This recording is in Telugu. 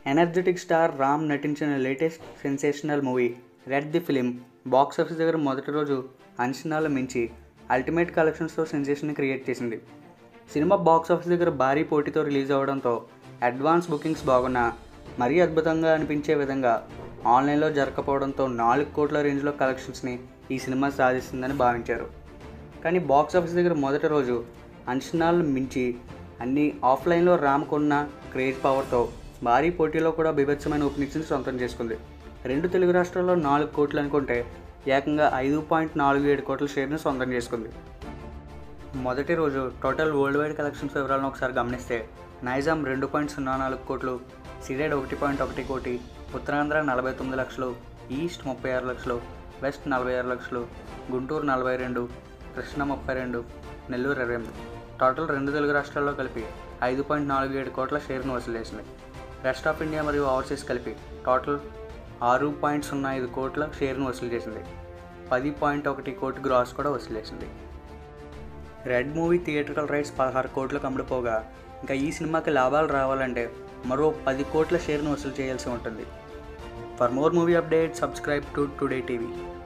ఎనర్జెటిక్ స్టార్ రామ్ నటించిన latest sensational movie Red the film box office దగ్గర మొదటి రోజు అంచనాలు మించి అల్టిమేట్ కలెక్షన్స్తో సెన్సేషన్ క్రియేట్ చేసింది సినిమా బాక్స్ ఆఫీస్ దగ్గర భారీ పోటీతో రిలీజ్ అవ్వడంతో అడ్వాన్స్ బుకింగ్స్ బాగున్నా మరీ అద్భుతంగా అనిపించే విధంగా ఆన్లైన్లో జరగకపోవడంతో నాలుగు కోట్ల రేంజ్లో కలెక్షన్స్ని ఈ సినిమా సాధిస్తుందని భావించారు కానీ బాక్స్ ఆఫీస్ దగ్గర మొదటి రోజు అంచనాలను మించి అన్ని ఆఫ్లైన్లో రామ్కున్న క్రేజ్ పవర్తో భారీ పోటీలో కూడా బీభత్సమైన ఓపెనింగ్స్ని సొంతం చేసుకుంది రెండు తెలుగు రాష్ట్రాల్లో నాలుగు కోట్లు అనుకుంటే ఏకంగా ఐదు పాయింట్ నాలుగు ఏడు కోట్ల షేర్ని సొంతం చేసుకుంది మొదటి రోజు టోటల్ వరల్డ్ వైడ్ కలెక్షన్స్ వివరాలను ఒకసారి గమనిస్తే నైజాం రెండు పాయింట్ సున్నా నాలుగు కోట్లు సిడెడ్ ఒకటి పాయింట్ ఒకటి కోటి ఉత్తరాంధ్ర నలభై తొమ్మిది లక్షలు ఈస్ట్ ముప్పై ఆరు లక్షలు వెస్ట్ నలభై ఆరు లక్షలు గుంటూరు నలభై రెండు కృష్ణ ముప్పై రెండు నెల్లూరు ఇరవై ఎనిమిది టోటల్ రెండు తెలుగు రాష్ట్రాల్లో కలిపి ఐదు పాయింట్ నాలుగు ఏడు కోట్ల షేర్ను వసూలు చేసింది రెస్ట్ ఆఫ్ ఇండియా మరియు ఓవర్సీస్ కలిపి టోటల్ ఆరు పాయింట్ సున్నా ఐదు కోట్ల షేర్ను వసూలు చేసింది పది పాయింట్ ఒకటి కోటి గ్రాస్ కూడా వసూలు చేసింది రెడ్ మూవీ థియేట్రికల్ రైట్స్ పదహారు కోట్లకు అమ్ముడుపోగా ఇంకా ఈ సినిమాకి లాభాలు రావాలంటే మరో పది కోట్ల షేర్ను వసూలు చేయాల్సి ఉంటుంది for more movie update subscribe to today TV